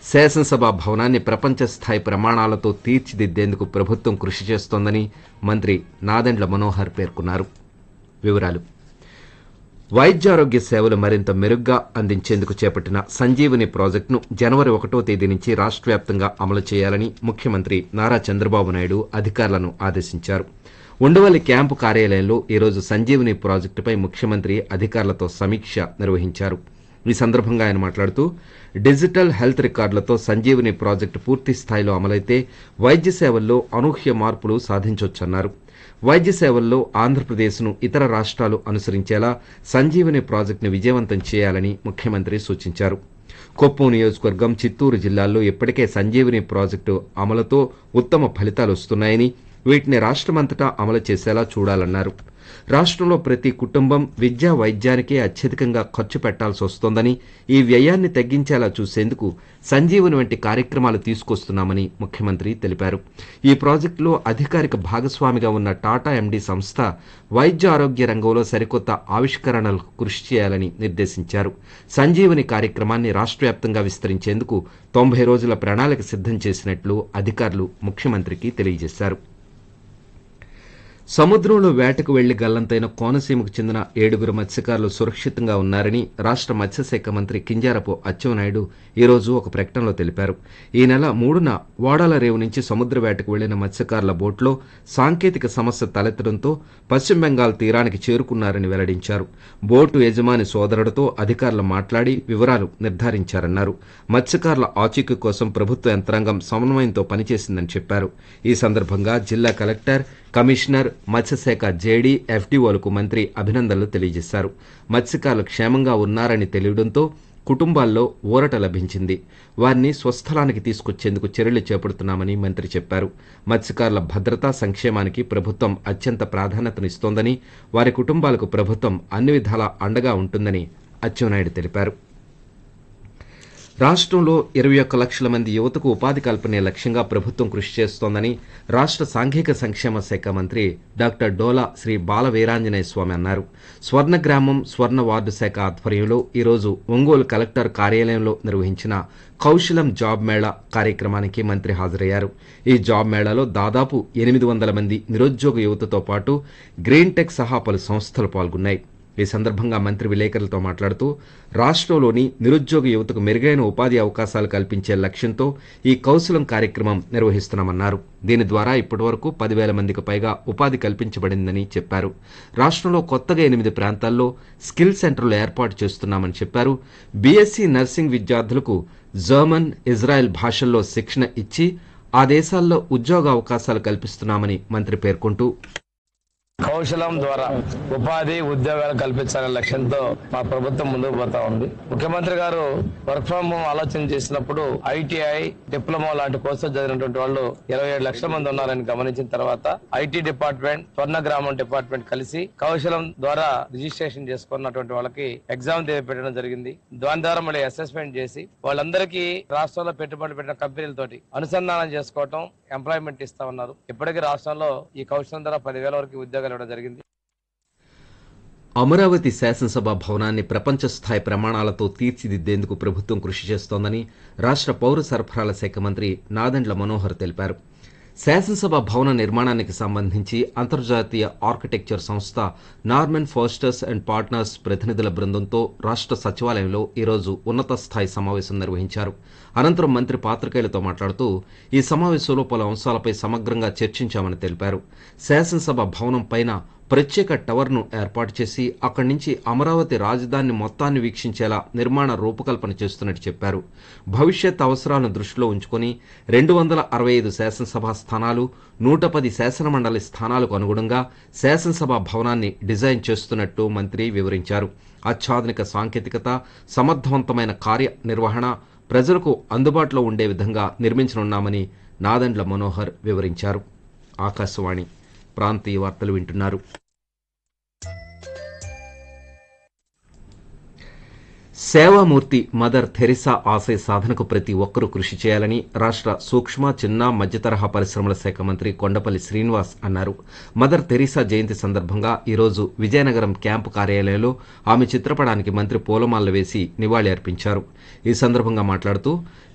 శాసనసభ భవనాన్ని ప్రపంచ స్థాయి ప్రమాణాలతో తీర్చిదిద్దేందుకు ప్రభుత్వం కృషి చేస్తోందని మంత్రి నాదెండ్ల మనోహర్ పేర్కొన్నారు వివరాలు వైద్యారోగ్య సేవలు మరింత మెరుగ్గా అందించేందుకు చేపట్టిన సంజీవని ప్రాజెక్టును జనవరి ఒకటో తేదీ నుంచి రాష్ట్ర వ్యాప్తంగా అమలు చేయాలని ముఖ్యమంత్రి నారా చంద్రబాబు నాయుడు అధికారులను ఆదేశించారు ఉండవల్లి క్యాంపు కార్యాలయంలో ఈరోజు సంజీవని ప్రాజెక్టుపై ముఖ్యమంత్రి అధికారులతో సమీక్ష నిర్వహించారు ఈ సందర్భంగా ఆయన మాట్లాడుతూ డిజిటల్ హెల్త్ రికార్డులతో సంజీవని ప్రాజెక్టు పూర్తి స్థాయిలో అమలైతే వైద్య సేవల్లో అనూహ్య మార్పులు సాధించవచ్చన్నారు వైద్య సేవల్లో ఆంధ్రప్రదేశ్ను ఇతర రాష్ట్రాలు అనుసరించేలా సంజీవని ప్రాజెక్టును విజయవంతం చేయాలని ముఖ్యమంత్రి సూచించారు కొప్పం నియోజకవర్గం చిత్తూరు జిల్లాల్లో ఇప్పటికే సంజీవని ప్రాజెక్టు అమలుతో ఉత్తమ ఫలితాలు వస్తున్నాయని వీటిని రాష్ట్రమంతటా అమలు చేసేలా చూడాలన్నారు రాష్ట్రంలో ప్రతి కుటుంబం విద్యా వైద్యానికే అత్యధికంగా ఖర్చు పెట్టాల్సి వస్తోందని ఈ వ్యయాన్ని తగ్గించేలా చూసేందుకు సంజీవని వంటి కార్యక్రమాలు తీసుకొస్తున్నామని ముఖ్యమంత్రి తెలిపారు ఈ ప్రాజెక్టులో అధికారిక భాగస్వామిగా ఉన్న టాటా ఎండీ సంస్థ వైద్య ఆరోగ్య రంగంలో సరికొత్త ఆవిష్కరణలకు కృషి చేయాలని నిర్దేశించారు సంజీవని కార్యక్రమాన్ని రాష్ట్ర వ్యాప్తంగా విస్తరించేందుకు తొంభై రోజుల ప్రణాళిక సిద్ధం చేసినట్లు అధికారులు ముఖ్యమంత్రికి తెలియజేశారు సముద్రంలో వేటకు వెళ్లి గల్లంతైన కోనసీమకు చెందిన ఏడుగురు మత్స్యకారులు సురక్షితంగా ఉన్నారని రాష్ట్ర మత్స్యశాఖ మంత్రి కింజారపు అచ్చెన్నాయుడు ఈరోజు ఒక ప్రకటనలో తెలిపారు ఈ నెల మూడున వాడాల రేవు నుంచి సముద్ర వేటకు వెళ్లిన మత్స్యకారుల బోట్లో సాంకేతిక సమస్య తలెత్తడంతో పశ్చిమ బెంగాల్ తీరానికి చేరుకున్నారని వెల్లడించారు బోటు యజమాని సోదరుడితో అధికారులు మాట్లాడి వివరాలు నిర్ధారించారన్నారు మత్స్యకారుల ఆచూకీ కోసం ప్రభుత్వ యంత్రాంగం సమన్వయంతో పనిచేసిందని చెప్పారు ఈ సందర్భంగా జిల్లా కలెక్టర్ కమిషనర్ మత్స్యశాఖ జేడీ ఎఫ్డీఓలకు మంత్రి అభినందనలు తెలియజేశారు మత్స్యకారులు క్షేమంగా ఉన్నారని తెలియడంతో కుటుంబాల్లో ఊరట లభించింది వారిని స్వస్థలానికి తీసుకొచ్చేందుకు చర్యలు చేపడుతున్నామని మంత్రి చెప్పారు మత్స్యకారుల భద్రతా సంక్షేమానికి ప్రభుత్వం అత్యంత ప్రాధాన్యతనిస్తోందని వారి కుటుంబాలకు ప్రభుత్వం అన్ని విధాలా అండగా ఉంటుందని అచ్చెన్నాయుడు తెలిపారు రాష్ట్రంలో ఇరవై ఒక్క లక్షల మంది యువతకు ఉపాధి కల్పనే లక్ష్యంగా ప్రభుత్వం కృషి చేస్తోందని రాష్ట్ర సాంఘిక సంక్షేమ శాఖ మంత్రి డాక్టర్ డోలా శ్రీ బాల వీరాంజనేయ స్వామి అన్నారు స్వర్ణ గ్రామం స్వర్ణ వార్డు శాఖ ఆధ్వర్యంలో ఈరోజు ఒంగోలు కలెక్టర్ కార్యాలయంలో నిర్వహించిన కౌశలం జాబ్ మేళా కార్యక్రమానికి మంత్రి హాజరయ్యారు ఈ జాబ్ మేళాలో దాదాపు ఎనిమిది వందల మంది నిరుద్యోగ యువతతో పాటు గ్రీన్ టెక్ సహా పలు సంస్థలు పాల్గొన్నాయి ఈ సందర్భంగా మంత్రి విలేకరులతో మాట్లాడుతూ రాష్ట్రంలోని నిరుద్యోగ యువతకు మెరుగైన ఉపాధి అవకాశాలు కల్పించే లక్ష్యంతో ఈ కౌశలం కార్యక్రమం నిర్వహిస్తున్నామన్నారు దీని ద్వారా ఇప్పటివరకు పదివేల మందికి పైగా ఉపాధి కల్పించబడిందని చెప్పారు రాష్ట్రంలో కొత్తగా ఎనిమిది ప్రాంతాల్లో స్కిల్ సెంటర్లు ఏర్పాటు చేస్తున్నామని చెప్పారు బీఎస్సీ నర్సింగ్ విద్యార్థులకు జర్మన్ ఇజ్రాయెల్ భాషల్లో శిక్షణ ఇచ్చి ఆ దేశాల్లో ఉద్యోగ అవకాశాలు కల్పిస్తున్నామని మంత్రి పేర్కొంటూ కౌశలం ద్వారా ఉపాధి ఉద్యోగాలు కల్పించాలనే లక్ష్యంతో మా ప్రభుత్వం ముందుకు పోతా ఉంది ముఖ్యమంత్రి గారు వర్క్ ఫ్రం హోమ్ ఆలోచన చేసినప్పుడు ఐటీఐ డిప్లొమా లాంటి కోర్సులు చదివినటువంటి వాళ్ళు ఇరవై ఏడు లక్షల మంది ఉన్నారని గమనించిన తర్వాత ఐటీ డిపార్ట్మెంట్ స్వర్ణ గ్రామం డిపార్ట్మెంట్ కలిసి కౌశలం ద్వారా రిజిస్ట్రేషన్ చేసుకున్నటువంటి వాళ్ళకి ఎగ్జామ్ పెట్టడం జరిగింది దాని ద్వారా మళ్ళీ అసెస్మెంట్ చేసి వాళ్ళందరికీ రాష్ట్రంలో పెట్టుబడి పెట్టిన కంపెనీలతోటి అనుసంధానం చేసుకోవటం ఎంప్లాయ్మెంట్ ఇస్తా ఉన్నారు ఇప్పటికీ రాష్ట్రంలో ఈ కౌశలం ద్వారా పదివేల వరకు ఉద్యోగాలు ఇవ్వడం జరిగింది అమరావతి శాసనసభ భవనాన్ని ప్రపంచ స్థాయి ప్రమాణాలతో తీర్చిదిద్దేందుకు ప్రభుత్వం కృషి చేస్తోందని రాష్ట్ర పౌర సరఫరాల శాఖ మంత్రి నాదెండ్ల మనోహర్ తెలిపారు శాసనసభ భవన నిర్మాణానికి సంబంధించి అంతర్జాతీయ ఆర్కిటెక్చర్ సంస్థ నార్మన్ ఫోస్టర్స్ అండ్ పార్ట్నర్స్ ప్రతినిధుల బృందంతో రాష్ట్ర సచివాలయంలో ఈరోజు ఉన్నత స్థాయి సమావేశం నిర్వహించారు అనంతరం మంత్రి పాత్రికేయులతో మాట్లాడుతూ ఈ సమావేశంలో పలు అంశాలపై సమగ్రంగా చర్చించామని తెలిపారు శాసనసభ భవనం పైన ప్రత్యేక టవర్ను ఏర్పాటు చేసి అక్కడి నుంచి అమరావతి రాజధాని మొత్తాన్ని వీక్షించేలా నిర్మాణ రూపకల్పన చేస్తున్నట్టు చెప్పారు భవిష్యత్ అవసరాలను దృష్టిలో ఉంచుకొని రెండు వందల అరవై ఐదు శాసనసభ స్థానాలు నూట పది శాసనమండలి స్థానాలకు అనుగుణంగా శాసనసభ భవనాన్ని డిజైన్ చేస్తున్నట్టు మంత్రి వివరించారు అత్యాధునిక సాంకేతికత సమర్థవంతమైన కార్య నిర్వహణ ప్రజలకు అందుబాటులో ఉండే విధంగా నిర్మించనున్నామని నాదండ్ల మనోహర్ వివరించారు ఆకాశవాణి ప్రాంతీయ వార్తలు వింటున్నారు సేవామూర్తి మదర్ థెరిసా ఆశయ సాధనకు ప్రతి ఒక్కరూ కృషి చేయాలని రాష్ట్ర సూక్ష్మ చిన్న మధ్యతరహా పరిశ్రమల శాఖ మంత్రి కొండపల్లి శ్రీనివాస్ అన్నారు మదర్ థెరిసా జయంతి సందర్భంగా ఈరోజు విజయనగరం క్యాంపు కార్యాలయంలో ఆమె చిత్రపటానికి మంత్రి పూలమాలలు వేసి నివాళి అర్పించారు ఈ సందర్భంగా మాట్లాడుతూ